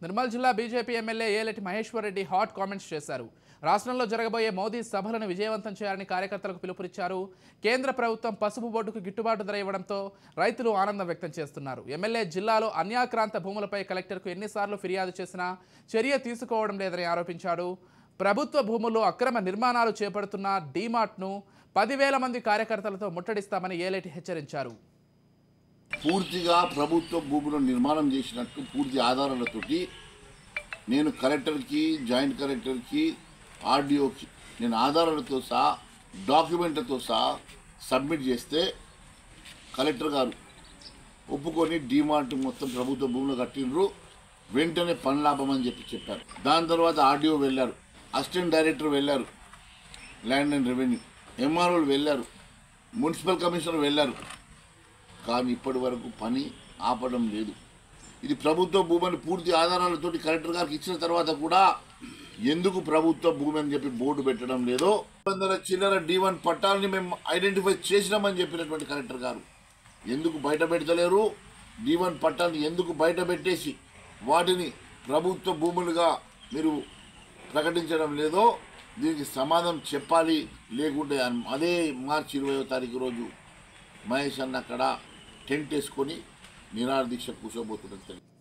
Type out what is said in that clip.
నిర్మల్ జిల్లా BJP MLA Aleti Maheshwar Reddy hot comments చేశారు రాష్ట్రంలో జరగబోయే మోదీ సభలను విజయవంతం చేయాలని కార్యకర్తలకు పిలుపునిచ్చారు కేంద్ర ప్రభుత్వం పసుపు బోర్డుకు గిట్టుబాటు ధర ఇవ్వడంతో రైతులు ఆనందం వ్యక్తం చేస్తున్నారు ఎమ్మెల్యే జిల్లాలో అన్యాక్రాంత భూములపై కలెక్టర్కు ఎన్నిసార్లు ఫిర్యాదు చేసినా చర్య తీసుకోవడం లేదని ఆరోపించాడు ప్రభుత్వ భూముల్లో అక్రమ నిర్మాణాలు చేపడుతున్న డీమార్ట్ను పదివేల మంది కార్యకర్తలతో ముట్టడిస్తామని ఏలేటి హెచ్చరించారు పూర్తిగా ప్రభుత్వ భూములు నిర్మాణం చేసినట్టు పూర్తి ఆధారాలతోటి నేను కలెక్టర్కి జాయింట్ కలెక్టర్కి ఆర్డీఓకి నేను ఆధారాలతో సహా డాక్యుమెంట్లతో సహా సబ్మిట్ చేస్తే కలెక్టర్ గారు ఒప్పుకొని డిమార్ట్ మొత్తం ప్రభుత్వ భూములు కట్టినరు వెంటనే పనులాపమని చెప్పి చెప్పారు దాని తర్వాత ఆర్డీఓ వెళ్ళారు అసిస్టెంట్ డైరెక్టర్ వెళ్ళారు ల్యాండ్ అండ్ రెవెన్యూ ఎంఆర్ఓలు వెళ్ళారు మున్సిపల్ కమిషనర్ వెళ్ళారు కానీ ఇప్పటి వరకు పని ఆపడం లేదు ఇది ప్రభుత్వ భూమిని పూర్తి ఆధారాలతోటి కలెక్టర్ గారికి ఇచ్చిన తర్వాత కూడా ఎందుకు ప్రభుత్వ భూమి అని చెప్పి బోర్డు పెట్టడం లేదో వందల చిల్లర డి వన్ పట్టాలని మేము ఐడెంటిఫై చేసినామని చెప్పినటువంటి కలెక్టర్ గారు ఎందుకు బయట పెడతలేరు డి వన్ పట్టాలని ఎందుకు బయట పెట్టేసి వాటిని ప్రభుత్వ భూములుగా మీరు ప్రకటించడం లేదో దీనికి సమాధానం చెప్పాలి లేకుంటే అదే మార్చి ఇరవయో తారీఖు రోజు మహేష్ అన్న అక్కడ టెంట్ వేసుకొని నిరాహార దీక్ష కూర్చోబోతున్నది తెలియదు